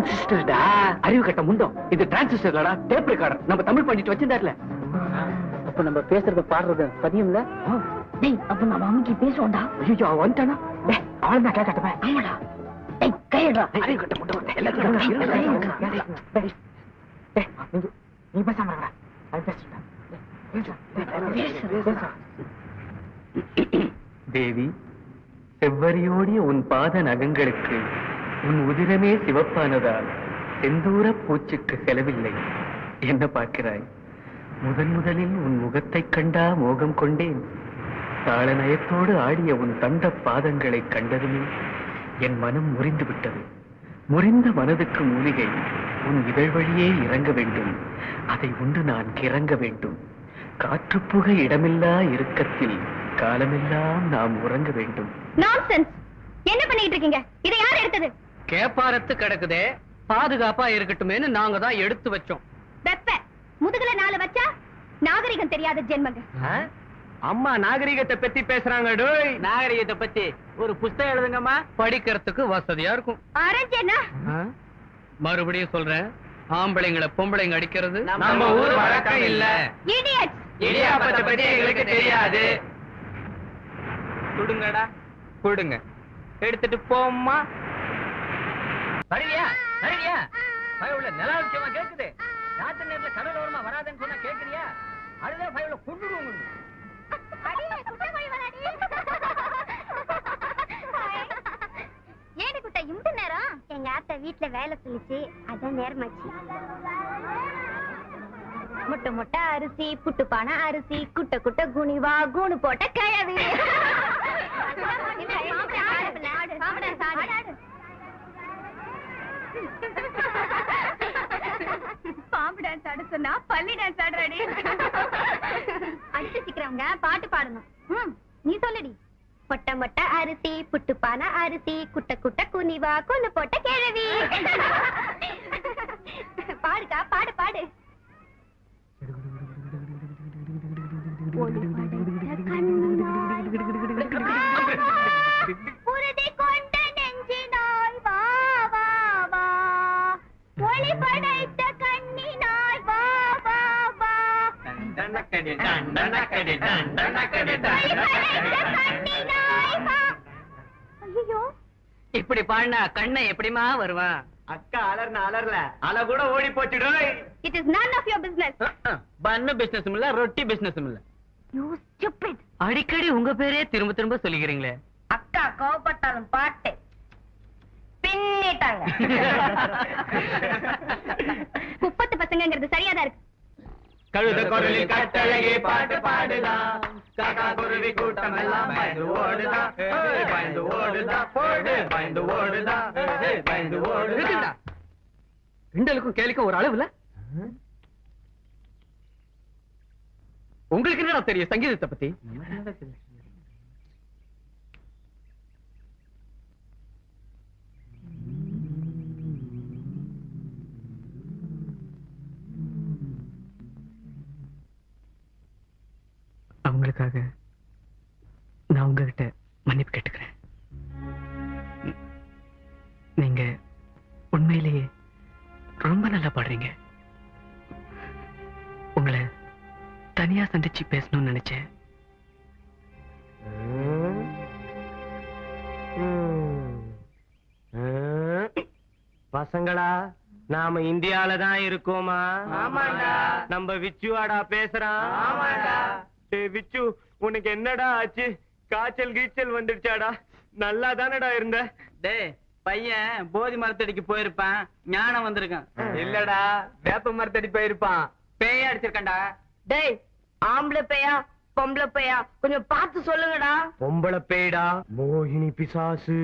டிரான்சிஸ்டர்டா அறிவு கட்ட முண்டம் இது டிரான்சிஸ்டர்லடா டேப் ரெக்கார்டர் நம்ம தமிழ் பண்ணிட்டு வச்சிருந்தாருல அப்ப நம்ம பேசுறத பாடுறது பதியும்ல டேய் அப்ப நம்ம அமுக்கி பேசுவோம்டா ஐயோ அவன் வந்துட்டானா டேய் அவன் தான் கேட்கட்டமே ஆமாடா டேய் கையடா அறிவு கட்ட முண்டம் எல்லாத்தையும் டேய், டேய், நீ- நீ பேசாம இருக்கடா அவன் பேசுறா தேவி செவ்வரியோடிய உன் பாத நகங்களுக்கு உன் உதிரமே சிவப்பானதால் செந்தூர பூச்சுக்கு செலவில்லை என்ன பார்க்கிறாய் முதன் முதலில் உன் முகத்தைக் கண்டா மோகம் கொண்டேன் தாளநயத்தோடு ஆடிய உன் தண்ட பாதங்களை கண்டதுமே என் மனம் முறிந்து விட்டது முறிந்த மனதுக்கு மூலிகை உன் இதழ் வழியே இறங்க வேண்டும் அதை உண்டு நான் கிறங்க வேண்டும் காற்றுப்புக இடமில்லா இறுக்கத்தில் காலமெல்லாம் நாம் உறங்க வேண்டும் நான்சென்ஸ் என்ன பண்ணிட்டு இருக்கீங்க இதை யார் எடுத்தது கேப்பாரத்து கிடக்குதே பாதுகாப்பா இருக்கட்டுமேனு நாங்க தான் எடுத்து வச்சோம் வெப்ப முதுகுல நாலு வச்சா நாகரிகம் தெரியாத ஜென்மங்க அம்மா நாகரிகத்தை பத்தி பேசுறாங்க டோய் நாகரிகத்தை பத்தி ஒரு புஸ்தகம் எழுதுங்கம்மா படிக்கிறதுக்கு வசதியா இருக்கும் அரஞ்சனா மறுபடியும் சொல்றேன் ஆம்பளைங்களை பொம்பளைங்க அடிக்கிறது நம்ம ஊர் வழக்கம் இல்ல இடியட்ஸ் இடியாப்பத்தை பத்தி எங்களுக்கு தெரியாது கொடுங்கடா கொடுங்க எடுத்துட்டு போம்மா வருவியா வருவியா பயவுள்ள நில விஷயமா கேக்குது ராத்திரி நேரத்துல கடல் ஓரமா வராதுன்னு சொன்னா கேக்குறியா அதுதான் பயவுள்ள கொண்டுடுவோம் ஏடி குட்டா இந்த நேரம் எங்க ஆத்தா வீட்ல வேலை சொல்லிச்சு அதான் நேரமாச்சு முட்டை முட்டை அரிசி புட்டு பானை அரிசி குட்ட குட்ட குனிவா கூணு போட்ட கிழவி பாம்பு டான்ஸ் ஆட சொன்னா பள்ளி டான்ஸ் ஆடுறாடி அடிச்சு சிக்கிறவங்க பாட்டு பாடணும் ம், நீ சொல்லுடி மொட்டை மொட்டை அரிசி புட்டு பானை அரிசி குட்ட குட்ட குனிவா கொண்டு போட்ட கிழவி பாடுக்கா பாடு பாடு உறுதி கொண்ட நெஞ்சினாய் வா வா வா ஒளி படைத்த கண்ணினாய் வா வா வா ஒளி படைத்த கண்ணினாய் வா ஐயோ இப்படி பாடினா கண்ணை எப்படிமா வருவான் அக்கா அலர்ன அலர்ல அல கூட ஓடி போச்சுடோய் it is none of your business பண்ணு பிசினஸ் இல்ல ரொட்டி பிசினஸ் இல்ல you stupid அடிக்கடி உங்க பேரே திரும்ப திரும்ப சொல்லிக்கிறீங்களே அக்கா கோவப்பட்டாலும் பாட்டு பின்னிட்டாங்க முப்பத்து பசங்கங்கிறது சரியாதான் இருக்கு கழுத குரலில் கட்டழகி பாட்டு பாடுதான் காக்கா குருவி கூட்டம் எல்லாம் பயந்து ஓடுதான் ஏய், பயந்து ஓடுதான் போடு பயந்து ஓடுதான் ஏய், பயந்து ஓடுதான் இருக்குடா. கிண்டலுக்கும் கேலிக்கும் ஒரு அளவு இல்ல உங்களுக்கு என்னடா தெரியும் சங்கீதத்தை பத்தி அவங்களுக்காக நான் உங்ககிட்ட மன்னிப்பு கேட்டுக்கிறேன் ம், நீங்க உண்மையிலேயே ரொம்ப நல்லா பாடுறீங்க உங்களை தனியா சந்திச்சு பேசணும்னு நினைச்சேன் பசங்களா நாம இந்தியால தான் இருக்கோமா ஆமாண்டா. நம்ம விச்சுவாடா பேசுறான் ஆமாண்டா. டேய் விச்சு உனக்கு என்னடா ஆச்சு காய்ச்சல் கீச்சல் வந்துடுச்சாடா நல்லா தானடா இருந்த டேய் பையன் போதி மரத்தடிக்கு போயிருப்பான் ஞானம் வந்திருக்கான் இல்லடா வேப்ப மரத்தடி போயிருப்பான் பேய அடிச்சிருக்கேன்டா டேய் ஆம்பளை பையா பொம்பளை பையா கொஞ்சம் பார்த்து சொல்லுங்கடா பொம்பளை பேய்டா மோகினி பிசாசு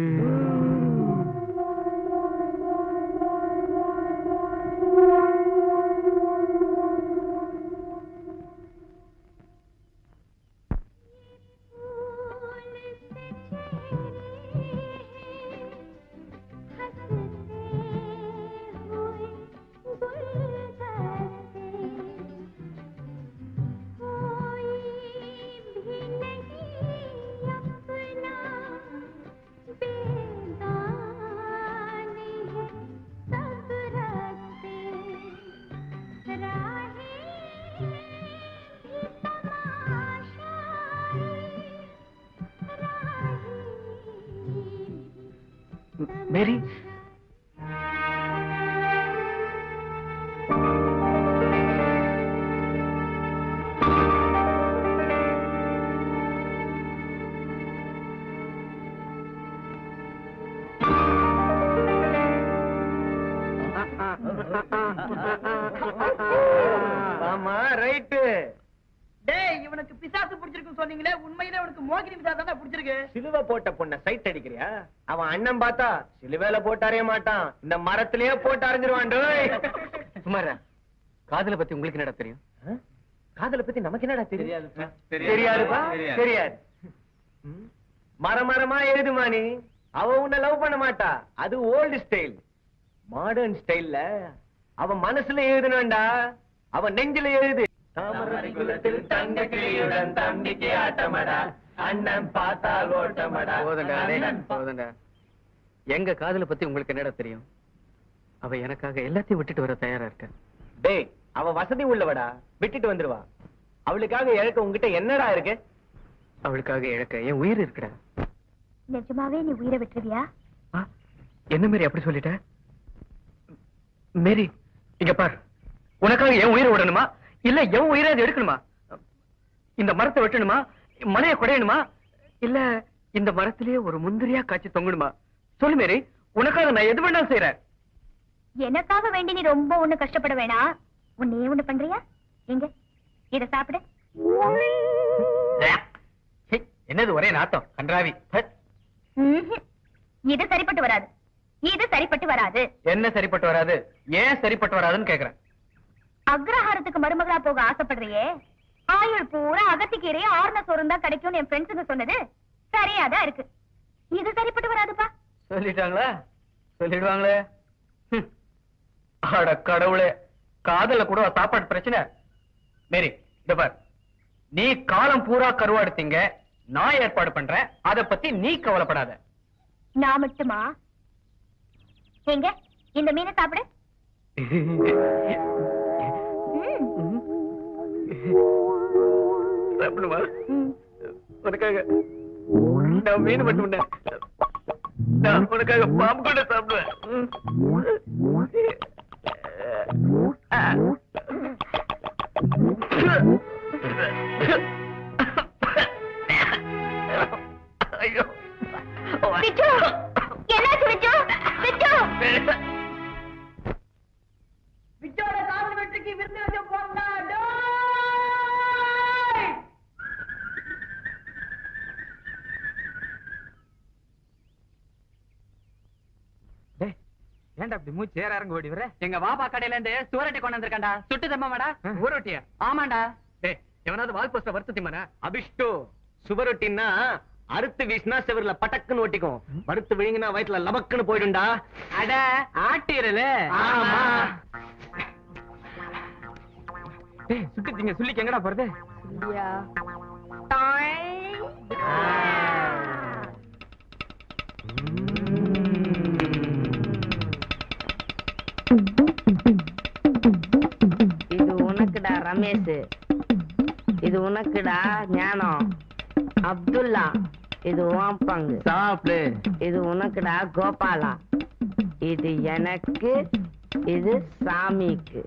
अपना बेदाग மேரி ஆமா ரைட்டு டேய் இவனுக்கு பிசாசு பிடிச்சிருக்குன்னு சொன்னீங்களே உண்மையிலே உனக்கு மோகினி பிசாசு தான் பிடிச்சிருக்கு சிலுவை போட்ட பொண்ண சைட் அடிக்கிறியா அவன் அண்ணன் பார்த்தா சிலுவையில போட்டு அறைய மாட்டான் இந்த மரத்திலேயே போட்டு அரைஞ்சிருவான் டேய் சுமாரா காதலை பத்தி உங்களுக்கு என்னடா தெரியும் ஆ? காதலை பத்தி நமக்கு என்னடா தெரியாது தெரியாது. தெரியாதுப்பா தெரியாது. தெரியாது ம். மரமரமா எழுதுமா நீ அவ உன்னை லவ் பண்ண மாட்டா அது ஓல்டு ஸ்டைல் மாடர்ன் ஸ்டைல்ல அவ மனசுல எழுதுனான்டா அவ நெஞ்சில எழுது தாமரை குலத்தில் தங்க கிளியுடன் தம்பிக்கு ஆட்டமடா அண்ணன் பார்த்தால் ஓட்டமடா போதும்டா டேய், அண்ணன் பா- போதும்டா எங்க காதலை பத்தி உங்களுக்கு என்னடா தெரியும் அவ எனக்காக எல்லாத்தையும் விட்டுட்டு வர தயாரா இருக்க டேய் அவ வசதி உள்ளவடா விட்டுட்டு வந்துருவா அவளுக்காக இழக்க உன்கிட்ட என்னடா இருக்கு அவளுக்காக இழக்க என் உயிர் இருக்குடா நிஜமாவே நீ உயிரை விட்டுருவியா ஆ, என்ன மேரி அப்படி சொல்லிட்ட மேரி இங்க பார் உனக்காக என் உயிரை விடணுமா இல்ல என் உயிரை அது எடுக்கணுமா இந்த மரத்தை வெட்டணுமா மலையை குடையணுமா இல்ல இந்த மரத்திலேயே ஒரு முந்திரியா காய்ச்சி தொங்கணுமா சொல்லு மேரி உனக்காக நான் எது வேணாலும் செய்யறேன் எனக்காக வேண்டி நீ ரொம்ப ஒண்ணு கஷ்டப்பட வேணாம் உன்னே ஒண்ணு பண்றியா எங்க இத சாப்பிடு சீ, என்னது ஒரே நாத்தம் கன்றாவி ஹட். ம்ஹும். இது சரிப்பட்டு வராது இது சரிப்பட்டு வராது என்ன சரிப்பட்டு வராது ஏன் சரிப்பட்டு வராதுன்னு கேக்குறேன் அக்ரஹாரத்துக்கு மருமகளா போக ஆசைப்படுறியே ஆயுள் பூரா அகத்திக்கீரையே ஆறுன சோறும் தான் கிடைக்கும்னு என் ஃப்ரெண்ட்ஸுங்க சொன்னது சரியாதான் இருக்கு இது சரிப்பட்டு வராதுப்பா சொல்லிட்டாங்களா சொல்லிடுவாங்களே ஹம். அட கடவுளே காதல கூட சாப்பாடு பிரச்சனை மேரி இந்த பார் நீ காலம் பூரா கருவாடுத்தீங்க நான் ஏற்பாடு பண்றேன் அத பத்தி நீ கவலைப்படாத நான் மட்டுமா எங்க இந்த மீனை சாப்பிடு ம். சாப்பிடுமா ம். உனக்காக நான் மீன் மட்டும் உண்டேன். நான் உனக்காக பாம்பு கூட சாப்பிடுவேன் ஐயோ விச்சு என்னாச்சு விச்சு விச்சு விச்சோட காதல் வெற்றிக்கு விருந்து வச்சு போறா ஏன்டா அப்படி மூச்சு ஏற இறங்க ஓடி வர எங்க வாப்பா கடையில இருந்து சுவரட்டி கொண்டு வந்திருக்காண்டா சுட்டு தம்மமாடா ஊரொட்டியா ஆமாண்டா டேய் எவனாவது வால் போஸ்ட வருத்தத்தி மன அபிஷ்டு சுவரொட்டின்னா அறுத்து வீசினா செவர்ல பட்டக்குன்னு ஒட்டிக்கும் வறுத்து விழுங்கினா வயித்துல லபக்குன்னு போயிடும்டா அட ஆட்டீரல ஆமா. டேய் சுட்டு திங்க சொல்லிக்கு எங்கடா போறது இது உனக்குடா ரமேஷ் இது உனக்குடா ஞானம் அப்துல்லா இது உன் பங்கு சாப்பிடு இது உனக்குடா கோபாலா இது எனக்கு இது சாமிக்கு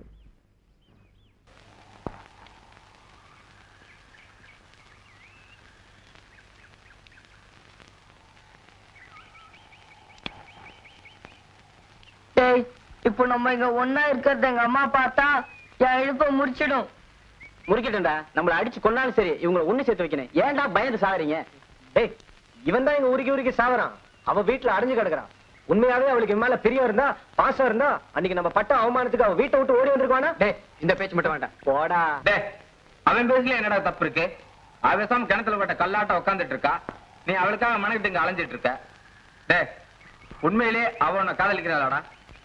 டேய் இப்போ நம்ம இங்க ஒன்னா இருக்கிறது எங்க அம்மா பார்த்தா என் இழுப்ப முடிச்சிடும் முறிக்கட்டும்டா நம்மள அடிச்சு கொன்னாலும் சரி இவங்களை ஒண்ணு சேர்த்து வைக்கணும் ஏன்டா பயந்து சாகுறீங்க டேய் இவன் தான் இங்க உருக்கி உருக்கி சாவறான் அவ வீட்டுல அடைஞ்சு கிடக்குறான் உண்மையாவே அவளுக்கு இவன் மேல பிரியம் இருந்தா பாசம் இருந்தா அன்னைக்கு நம்ம பட்ட அவமானத்துக்கு அவ வீட்டை விட்டு ஓடி வந்திருக்கானா டேய் இந்த பேச்சு மட்டும் வேண்டாம் போடா டேய் அவன் பேசல என்னடா தப்பு இருக்கு அவசாம கிணத்துல பட்ட கல்லாட்ட உட்காந்துட்டு இருக்கா நீ அவளுக்காக மனக்கிட்டு இங்க அலைஞ்சிட்டு இருக்க டேய் உண்மையிலே அவ உன்னை காதலிக்கிறாளாடா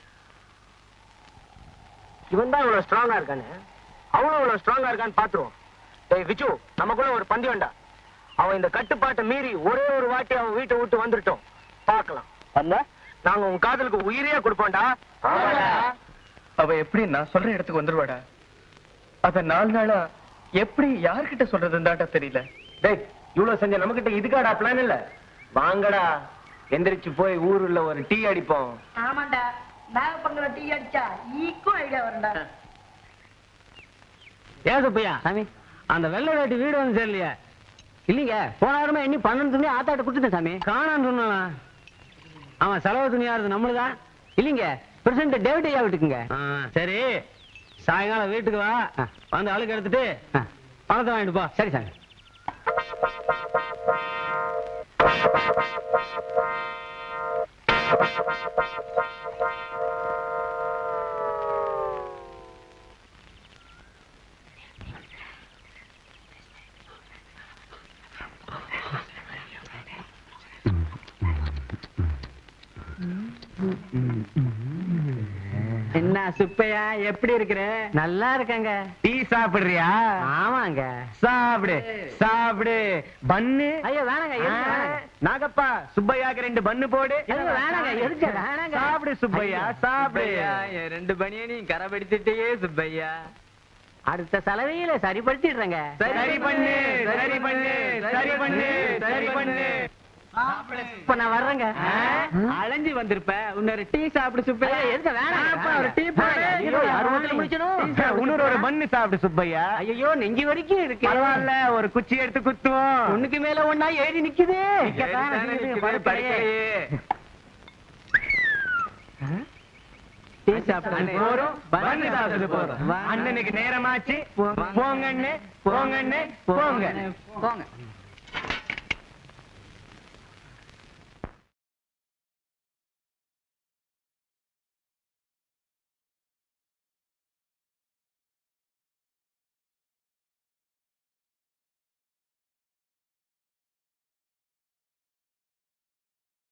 இவன் தான் இவ்வளவு ஸ்ட்ராங்கா இருக்கானே அவனும் இவ்வளவு ஸ்ட்ராங்கா இருக்கான்னு பாத்துருவோம் டேய் விச்சு நமக்குள்ள ஒரு பந்தி வேண்டா அவன் இந்த கட்டுப்பாட்டை மீறி ஒரே ஒரு வாட்டி அவன் வீட்டை விட்டு வந்துட்டோம் பார்க்கலாம் வந்தா நாங்க உன் காதலுக்கு உயிரையே கொடுப்போம்டா அவ எப்படி நான் சொல்ற இடத்துக்கு வந்துருவாடா அத நாலு நாளா எப்படி யார்கிட்ட சொல்றதுன்னு தான்டா தெரியல டேய் இவ்வளவு செஞ்ச நம்மகிட்ட இதுக்காடா பிளான் இல்ல வாங்கடா எந்திரிச்சு போய் ஊருல ஒரு டீ அடிப்போம் ஆமாண்டா நாகப்பங்கல டீ அடிச்சா ஈக்கும் ஐடியா வரும்டா ஏன் சுப்பையா சாமி அந்த வெள்ளை வேட்டி வீடு வந்து சரியில்லையா இல்லைங்க போன வாரமா எண்ணி பன்னெண்டு துணி ஆத்தாட்ட கொடுத்துட்டேன் சாமி காணான்னு சொன்னா அவன் செலவு துணியா இருக்கு நம்மளுதான் இல்லைங்க பிரசிடண்ட் டேவிட் ஐயா வீட்டுக்குங்க சரி சாயங்காலம் வீட்டுக்கு வா வந்து ஆளுக்கு எடுத்துட்டு பணத்தை வாங்கிட்டு போ சரி சாமி என்ன சுப்பையா எப்படி இருக்கிற நல்லா இருக்கங்க டீ சாப்பிடுறியா ஆமாங்க சாப்பிடு சாப்பிடு பன்னு ஐயோ வேணாங்க எதுக்கு வேணாங்க? நாகப்பா சுப்பையாக்கு ரெண்டு பன்னு போடு ஐயோ, வேணாங்க, எதுக்கு? வேணாங்க. சாப்பிடு சுப்பையா சாப்பிடு என் ரெண்டு பனியனையும் கரப்படுத்திட்டே சுப்பையா அடுத்த செலவையில சரிப்படுத்திடுறேங்க சரி பண்ணு சரி பண்ணு சரி பண்ணு சரி பண்ணு இப்ப நான் வர்றேங்க அலைஞ்சு வந்திருப்ப உன்னொரு டீ சாப்பிடு சுப்பையா ஐயோ, எதுக்கு வேணாங்க? ஆப்பா, ஒரு டீ போடு. ஐயோ, அறுபதுல முடிச்சணும். இன்னொரு ஒரு பன்னு சாப்பிடு சுப்பையா ஐயோ நெஞ்சு வரைக்கும் இருக்கு பரவாயில்ல ஒரு குச்சி எடுத்து குத்துவோம் ஒண்ணுக்கு மேல ஒண்ணா ஏறி நிக்குது ஏறித்தானே நிக்குது, படுக்கலையே. டீ சாப்பிட போறோம் பன்னு சாப்பிட்டு போறோம் அண்ணனுக்கு நேரமாச்சு போங்கண்ணே போங்கண்ணே போங்க போங்க